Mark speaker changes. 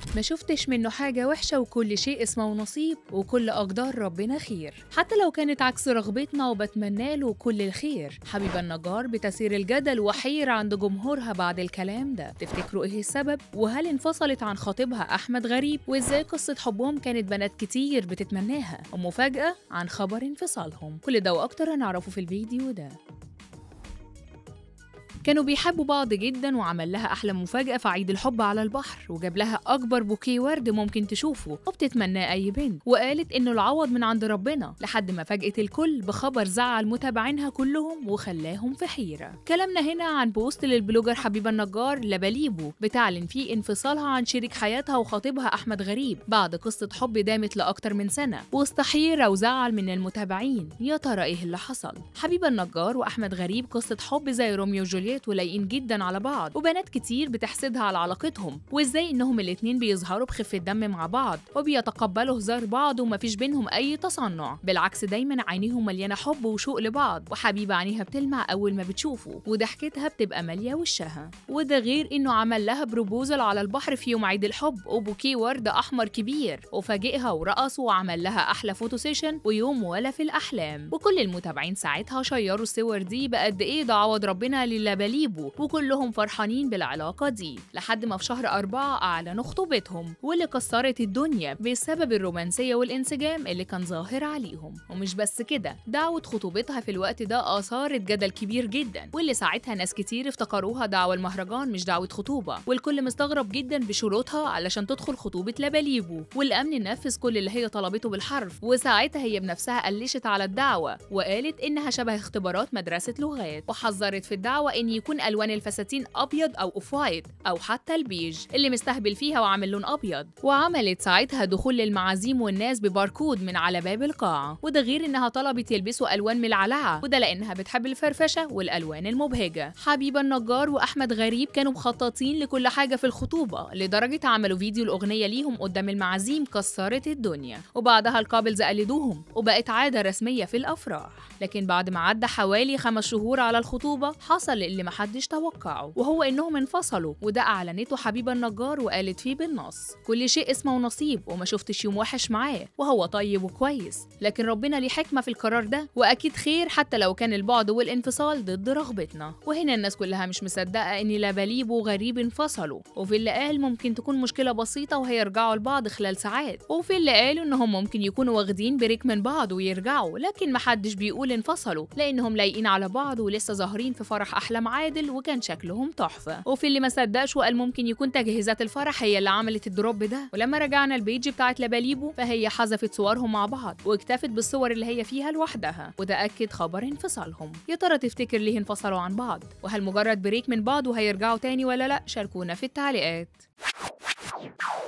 Speaker 1: ما شفتش منه حاجة وحشة وكل شيء اسمه نصيب وكل أقدار ربنا خير حتى لو كانت عكس رغبتنا وبتمنى له كل الخير حبيبة النجار بتثير الجدل وحير عند جمهورها بعد الكلام ده تفتكروا إيه السبب وهل انفصلت عن خطيبها أحمد غريب وإزاي قصة حبهم كانت بنات كتير بتتمناها ومفاجأة عن خبر انفصالهم كل ده وأكتر هنعرفه في الفيديو ده كانوا بيحبوا بعض جدا وعمل لها احلى مفاجاه في عيد الحب على البحر وجاب لها اكبر بوكيه ورد ممكن تشوفه وبتتمناه اي بنت وقالت انه العوض من عند ربنا لحد ما فاجئت الكل بخبر زعل متابعينها كلهم وخلاهم في حيره كلامنا هنا عن بوست للبلوجر حبيبه النجار لبليبو بتعلن فيه انفصالها عن شريك حياتها وخطيبها احمد غريب بعد قصه حب دامت لاكتر من سنه وسط حيره وزعل من المتابعين يا ترى ايه اللي حصل حبيبه النجار واحمد غريب قصه حب زي روميو وجولييت ولايقين جدا على بعض وبنات كتير بتحسدها على علاقتهم وازاي انهم الاتنين بيظهروا بخفه دم مع بعض وبيتقبلوا هزار بعض ومفيش بينهم اي تصنع بالعكس دايما عينيهم مليانه حب وشوق لبعض وحبيبه عينيها بتلمع اول ما بتشوفه وضحكتها بتبقى ماليه وشها وده غير انه عمل لها بروبوزل على البحر في يوم عيد الحب وبوكيه ورد احمر كبير وفاجئها ورقص وعمل لها احلى فوتو سيشن ويوم ولا في الاحلام وكل المتابعين ساعتها شيروا الصور دي بقد ايه ده عوض ربنا للبليبو وكلهم فرحانين بالعلاقه دي لحد ما في شهر أربعة اعلنوا خطوبتهم واللي كسرت الدنيا بسبب الرومانسيه والانسجام اللي كان ظاهر عليهم ومش بس كده دعوه خطوبتها في الوقت ده اثارت جدل كبير جدا واللي ساعتها ناس كتير افتكروها دعوه المهرجان مش دعوه خطوبه والكل مستغرب جدا بشروطها علشان تدخل خطوبه لبليبو والامن نفذ كل اللي هي طلبته بالحرف وساعتها هي بنفسها قلشت على الدعوه وقالت انها شبه اختبارات مدرسه لغات وحذرت في الدعوه ان يكون الوان الفساتين ابيض او اوف وايت او حتى البيج اللي مستهبل فيها وعامل لون ابيض وعملت ساعتها دخول للمعازيم والناس بباركود من على باب القاعه وده غير انها طلبت يلبسوا الوان ملعلعه وده لانها بتحب الفرفشه والالوان المبهجه حبيبه النجار واحمد غريب كانوا مخططين لكل حاجه في الخطوبه لدرجه عملوا فيديو الاغنيه ليهم قدام المعازيم كسرت الدنيا وبعدها الكابلز قلدوهم وبقت عاده رسميه في الافراح لكن بعد ما عدى حوالي خمس شهور على الخطوبه حصل اللي محدش توقعه وهو انهم انفصلوا وده اعلنته حبيبه النجار وقالت فيه بالنص كل شيء اسمه نصيب وما شفتش يوم وحش معاه وهو طيب وكويس لكن ربنا ليه حكمه في القرار ده واكيد خير حتى لو كان البعد والانفصال ضد رغبتنا وهنا الناس كلها مش مصدقه ان لبليب وغريب انفصلوا وفي اللي قال ممكن تكون مشكله بسيطه وهيرجعوا لبعض خلال ساعات وفي اللي قالوا انهم ممكن يكونوا واخدين بريك من بعض ويرجعوا لكن محدش بيقول انفصلوا لانهم لايقين على بعض ولسه ظاهرين في فرح احلام عادل وكان شكلهم تحفه وفي اللي ما صدقش وقال ممكن يكون تجهيزات الفرح هي اللي عملت الدروب ده ولما رجعنا البيج بتاعت لباليبو فهي حذفت صورهم مع بعض واكتفت بالصور اللي هي فيها لوحدها وده اكد خبر انفصالهم يا ترى تفتكر ليه انفصلوا عن بعض وهل مجرد بريك من بعض وهيرجعوا تاني ولا لا شاركونا في التعليقات